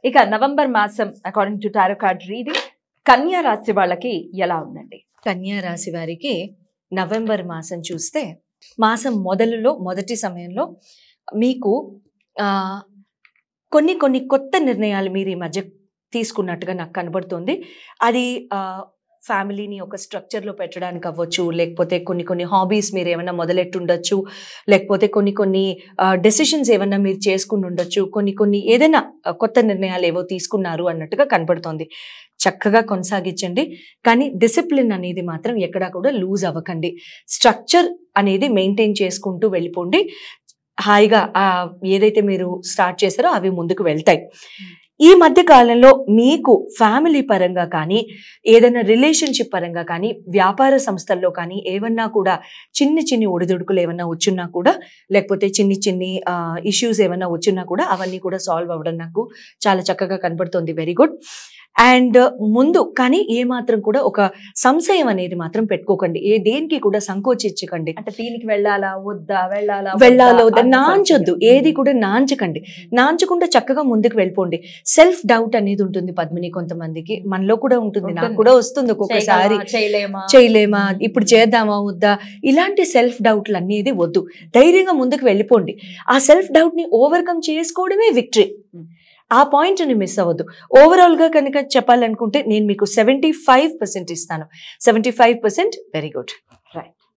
ఇక నవంబర్ మాసం according to tarot card reading కన్యా రాశి వాళ్ళకి ఎలా ఉందండి కన్యా రాశి వారికి నవంబర్ మాసం చూస్తే మాసం మొదలులో మొదటి సమయంలో మీకు ఆ, కొన్ని కొన్ని కొత్త నిర్ణయాలు మీరు ఈ మధ్య తీసుకున్నట్టుగా నాకు కనబడుతుంది అది ఆ, ఫ్యామిలీని ఒక స్ట్రక్చర్లో పెట్టడానికి అవ్వచ్చు లేకపోతే కొన్ని కొన్ని హాబీస్ మీరు ఏమైనా మొదలెట్టుండొచ్చు లేకపోతే కొన్ని కొన్ని డెసిషన్స్ ఏమైనా మీరు చేసుకుని ఉండొచ్చు కొన్ని కొన్ని ఏదైనా ఆ, కొత్త నిర్ణయాలు ఏవో తీసుకున్నారు అన్నట్టుగా కనబడుతోంది చక్కగా కొనసాగించండి కానీ డిసిప్లిన్ అనేది మాత్రం ఎక్కడా కూడా లూజ్ అవ్వకండి స్ట్రక్చర్ అనేది మెయింటైన్ చేసుకుంటూ వెళ్ళిపోండి హాయిగా ఆ ఏదైతే మీరు స్టార్ట్ చేశారో అవి ముందుకు వెళ్తాయి ఈ మధ్య కాలంలో మీకు ఫ్యామిలీ పరంగా కానీ ఏదైనా రిలేషన్షిప్ పరంగా కానీ వ్యాపార సంస్థల్లో కానీ ఏమన్నా కూడా చిన్ని చిన్ని ఒడిదుడుకులు ఏమన్నా వచ్చున్నా కూడా లేకపోతే చిన్ని చిన్ని ఇష్యూస్ ఏమన్నా వచ్చున్నా కూడా అవన్నీ కూడా సాల్వ్ అవ్వడం నాకు చాలా చక్కగా కనబడుతుంది వెరీ గుడ్ అండ్ ముందు కానీ ఏ మాత్రం కూడా ఒక సంశయం అనేది మాత్రం పెట్టుకోకండి ఏ దేనికి కూడా సంకోచించకండి అంటే దీనికి వెళ్ళాలా వద్దా వెళ్ళాలా వద్దా? వెళ్ళాలో వద్దా? అంత నాంచొద్దు సంశయం. ఏది కూడా నాంచకండి నాంచకుండా చక్కగా ముందుకు వెళ్ళిపోండి సెల్ఫ్ డౌట్ అనేది ఉంటుంది పద్మిని కొంతమందికి మనలో కూడా ఉంటుంది నాకు ఉంటుంది. కూడా వస్తుంది ఒక్కొక్కసారి చేయగలమా, చేయలేమా చేయలేమా ఇప్పుడు చేద్దామా వద్దా ఇలాంటి సెల్ఫ్ డౌట్లు అనేది వద్దు ధైర్యంగా ముందుకు వెళ్ళిపోండి ఆ సెల్ఫ్ డౌట్ ని ఓవర్కమ్ చేసుకోవడమే విక్టరీ Hmm. ఆ పాయింట్ ని మిస్ అవ్వద్దు ఓవరాల్ గా కనుక చెప్పాలనుకుంటే నేను మీకు సెవెంటీ ఫైవ్ పర్సెంట్ ఇస్తాను seventy five percent very good